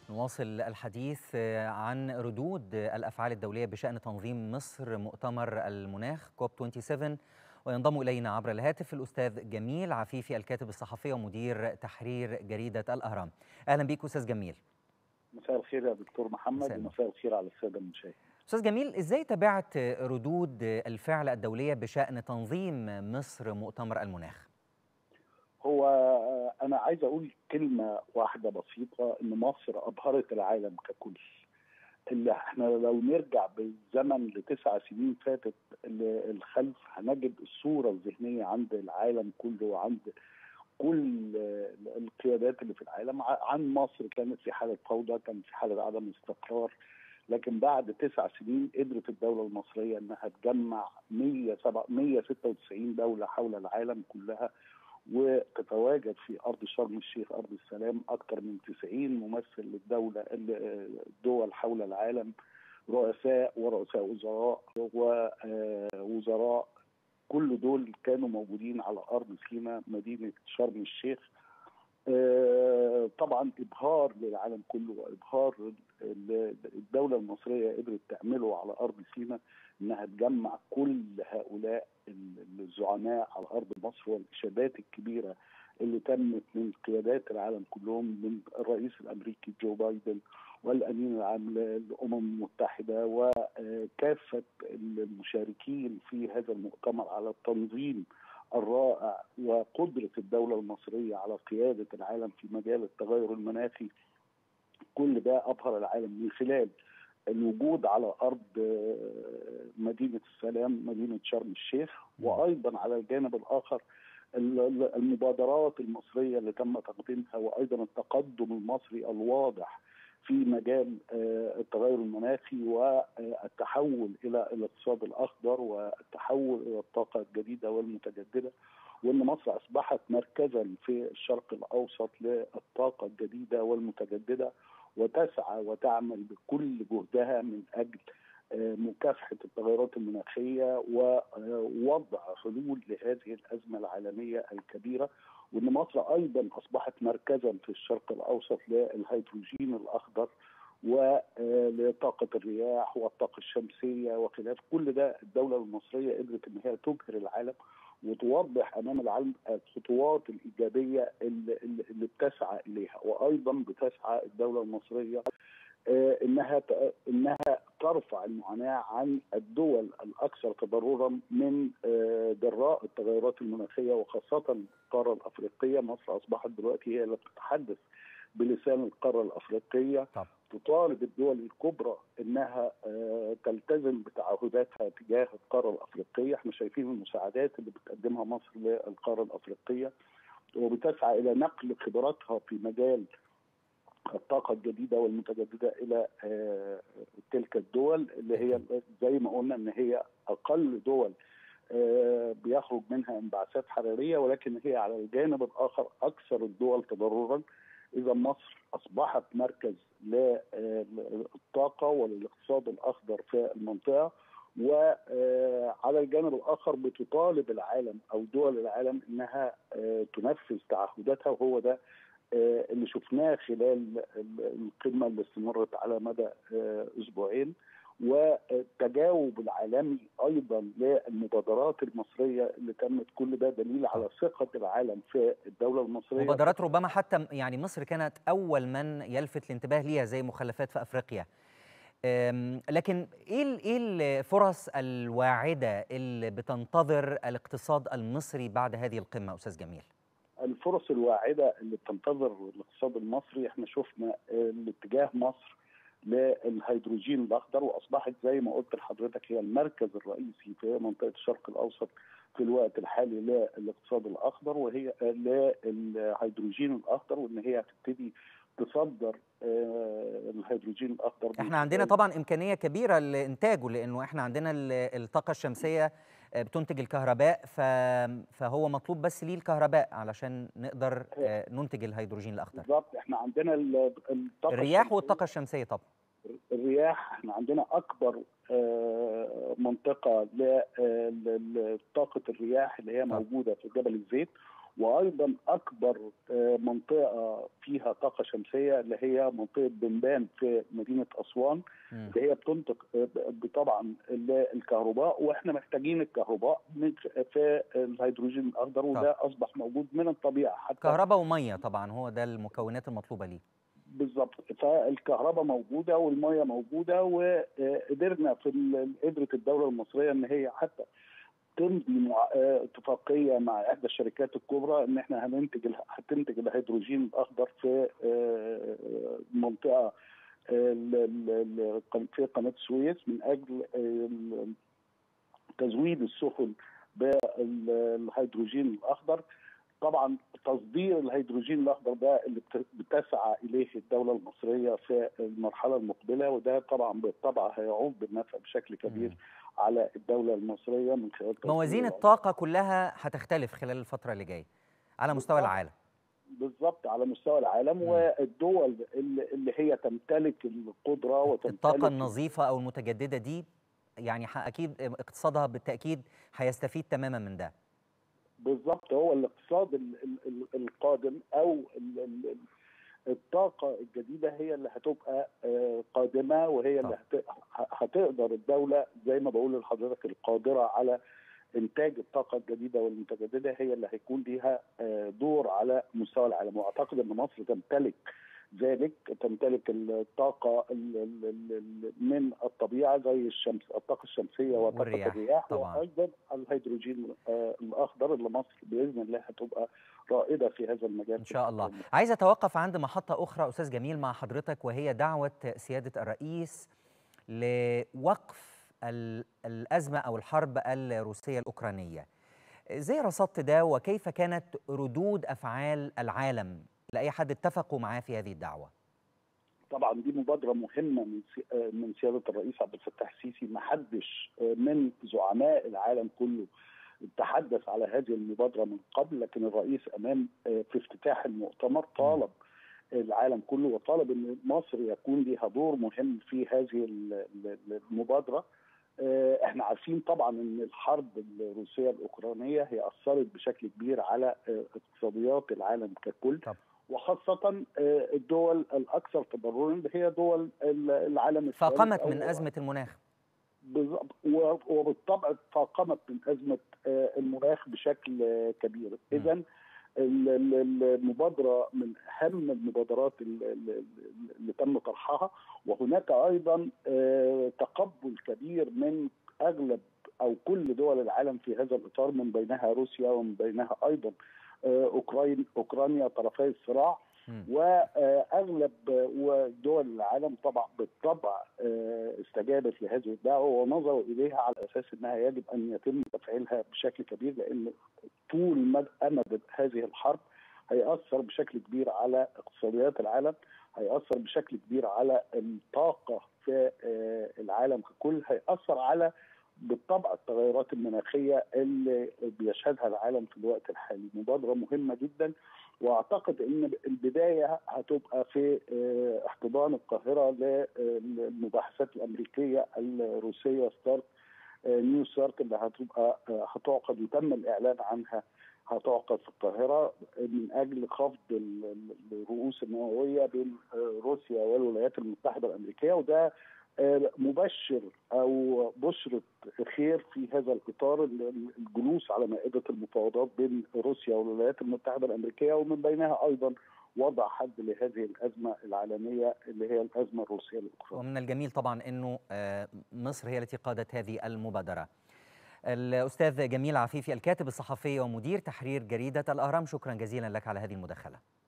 نواصل الحديث عن ردود الافعال الدوليه بشان تنظيم مصر مؤتمر المناخ كوب 27 وينضم الينا عبر الهاتف الاستاذ جميل عفيفي الكاتب الصحفي ومدير تحرير جريده الاهرام. اهلا بيك استاذ جميل. مساء الخير يا دكتور محمد مساء ومساء الخير على الساده المشاهدين. استاذ جميل ازاي تابعت ردود الفعل الدوليه بشان تنظيم مصر مؤتمر المناخ؟ هو انا عايز اقول كلمه واحده بسيطه ان مصر ابهرت العالم ككل اللي احنا لو نرجع بالزمن لتسع سنين فاتت الخلف هنجد الصوره الذهنيه عند العالم كله وعند كل القيادات اللي في العالم عن مصر كانت في حاله فوضى كانت في حاله عدم استقرار لكن بعد تسع سنين قدرت الدوله المصريه انها تجمع 196 دوله حول العالم كلها وتتواجد في ارض شرم الشيخ ارض السلام اكثر من 90 ممثل للدوله الدول حول العالم رؤساء ورؤساء وزراء ووزراء كل دول كانوا موجودين على ارض سيناء مدينه شرم الشيخ طبعا ابهار للعالم كله وابهار الدوله المصريه قدرت تعمله على ارض سيناء انها تجمع كل هؤلاء الزعماء على ارض مصر والاشادات الكبيره اللي تمت من قيادات العالم كلهم من الرئيس الامريكي جو بايدن والامين العام للامم المتحده وكافه المشاركين في هذا المؤتمر على التنظيم الرائع وقدره الدوله المصريه على قياده العالم في مجال التغير المناخي كل ده ابهر العالم من خلال الوجود على ارض مدينه السلام مدينه شرم الشيخ وايضا على الجانب الاخر المبادرات المصريه اللي تم تقديمها وايضا التقدم المصري الواضح في مجال التغير المناخي والتحول الى الاقتصاد الاخضر والتحول الى الطاقه الجديده والمتجدده وان مصر اصبحت مركزا في الشرق الاوسط للطاقه الجديده والمتجدده وتسعى وتعمل بكل جهدها من اجل مكافحه التغيرات المناخيه ووضع حلول لهذه الازمه العالميه الكبيره وان مصر ايضا اصبحت مركزا في الشرق الاوسط للهيدروجين الاخضر ولطاقه الرياح والطاقه الشمسيه وخلاف كل ده الدوله المصريه قدرت ان هي تبهر العالم وتوضح امام العالم الخطوات الايجابيه اللي, اللي بتسعى اليها وايضا بتسعى الدوله المصريه انها انها ترفع المعاناه عن الدول الاكثر تضررا من جراء التغيرات المناخيه وخاصه القاره الافريقيه مصر اصبحت دلوقتي هي اللي بتتحدث بلسان القاره الافريقيه طب. تطالب الدول الكبرى انها تلتزم بتعهداتها تجاه القاره الافريقيه، احنا شايفين المساعدات اللي بتقدمها مصر للقاره الافريقيه وبتسعى الى نقل خبراتها في مجال الطاقه الجديده والمتجدده الى تلك الدول اللي هي زي ما قلنا ان هي اقل دول بيخرج منها انبعاثات حراريه ولكن هي على الجانب الاخر اكثر الدول تضررا اذا مصر اصبحت مركز للطاقه وللاقتصاد الاخضر في المنطقه وعلى الجانب الاخر بتطالب العالم او دول العالم انها تنفذ تعهداتها وهو ده اللي شفناه خلال القمه اللي استمرت على مدى اسبوعين والتجاوب العالمي ايضا للمبادرات المصريه اللي تمت كل ده دليل على ثقه العالم في الدوله المصريه مبادرات ربما حتى يعني مصر كانت اول من يلفت الانتباه ليها زي مخلفات في افريقيا لكن ايه ايه الفرص الواعده اللي بتنتظر الاقتصاد المصري بعد هذه القمه استاذ جميل؟ الفرص الواعده اللي بتنتظر الاقتصاد المصري احنا شفنا الاتجاه مصر للهيدروجين الاخضر واصبحت زي ما قلت لحضرتك هي المركز الرئيسي في منطقه الشرق الاوسط في الوقت الحالي للاقتصاد الاخضر وهي للهيدروجين الاخضر وان هي هتبتدي تصدر الهيدروجين الاخضر احنا عندنا طبعا امكانيه كبيره لانتاجه لانه احنا عندنا الطاقه الشمسيه بتنتج الكهرباء فهو مطلوب بس ليه الكهرباء علشان نقدر ننتج الهيدروجين الاخضر بالظبط احنا عندنا الطاقه الرياح والطاقه الشمسيه طبعا الرياح احنا عندنا اكبر منطقه لطاقه الرياح اللي هي موجوده في جبل الزيت وايضا اكبر منطقه فيها طاقه شمسيه اللي هي منطقه بنبان في مدينه اسوان اللي هي بتنتج طبعا الكهرباء واحنا محتاجين الكهرباء في الهيدروجين الاخضر وده اصبح موجود من الطبيعه حتى كهرباء وميه طبعا هو ده المكونات المطلوبه ليه بالظبط فالكهرباء موجوده والميه موجوده وقدرنا في قدرت الدوله المصريه ان هي حتى تمضي اتفاقيه مع احدى الشركات الكبرى ان احنا هننتج هتنتج الهيدروجين الاخضر في منطقه في قناه السويس من اجل تزويد السفن بالهيدروجين الاخضر طبعا تصدير الهيدروجين الاخضر ده اللي بتسعى اليه الدوله المصريه في المرحله المقبله وده طبعا بالطبع هيعود بالنفع بشكل كبير م. على الدوله المصريه من خلال موازين الطاقه كلها هتختلف خلال الفتره اللي جايه على مستوى العالم بالظبط على مستوى العالم م. والدول اللي هي تمتلك القدره وتمتلك الطاقه النظيفه او المتجدده دي يعني اكيد اقتصادها بالتاكيد هيستفيد تماما من ده بالظبط هو الاقتصاد القادم او الطاقه الجديده هي اللي هتبقى قادمه وهي اللي هتقدر الدوله زي ما بقول لحضرتك القادره على انتاج الطاقه الجديده والمتجدده هي اللي هيكون ليها دور على مستوى العالم واعتقد ان مصر تمتلك ذلك تمتلك الطاقة من الطبيعة زي الشمس الطاقة الشمسية وطاقة الرياح وأيضا الهيدروجين الأخضر اللي مصر بإذن الله هتبقى رائدة في هذا المجال إن شاء الله عايز أتوقف عند محطة أخرى أستاذ جميل مع حضرتك وهي دعوة سيادة الرئيس لوقف الأزمة أو الحرب الروسية الأوكرانية ازاي رصدت ده وكيف كانت ردود أفعال العالم لاي حد اتفقوا معاه في هذه الدعوه طبعا دي مبادره مهمه من من سياده الرئيس عبد الفتاح السيسي ما حدش من زعماء العالم كله تحدث على هذه المبادره من قبل لكن الرئيس امام في افتتاح المؤتمر طالب العالم كله وطالب ان مصر يكون لها دور مهم في هذه المبادره احنا عارفين طبعا ان الحرب الروسيه الاوكرانيه هي اثرت بشكل كبير على اقتصاديات العالم ككل طب. وخاصة الدول الأكثر تضررا هي دول العالم فاقمت من أزمة المناخ بالضبط وبالطبع فاقمت من أزمة المناخ بشكل كبير إذا المبادرة من أهم المبادرات اللي تم طرحها وهناك أيضا تقبل كبير من أغلب أو كل دول العالم في هذا الإطار من بينها روسيا ومن بينها أيضا اوكرانيا اوكرانيا طرفي الصراع واغلب دول العالم طبعا بالطبع استجابت لهذه الدعوه ونظروا اليها على اساس انها يجب ان يتم تفعيلها بشكل كبير لان طول امد هذه الحرب هيأثر بشكل كبير على اقتصاديات العالم هيأثر بشكل كبير على الطاقه في العالم ككل هيأثر على بالطبع التغيرات المناخيه اللي بيشهدها العالم في الوقت الحالي مبادره مهمه جدا واعتقد ان البدايه هتبقى في احتضان القاهره للمباحثات الامريكيه الروسيه ستارت نيو ستارت اللي هتبقى هتعقد وتم الاعلان عنها هتعقد في القاهره من اجل خفض الرؤوس النوويه بين روسيا والولايات المتحده الامريكيه وده مبشر او بشره خير في هذا الاطار الجلوس على مائده المفاوضات بين روسيا والولايات المتحده الامريكيه ومن بينها ايضا وضع حد لهذه الازمه العالميه اللي هي الازمه الروسيه الاوكرانيه. ومن الجميل طبعا انه مصر هي التي قادت هذه المبادره. الاستاذ جميل عفيفي الكاتب الصحفي ومدير تحرير جريده الاهرام شكرا جزيلا لك على هذه المداخله.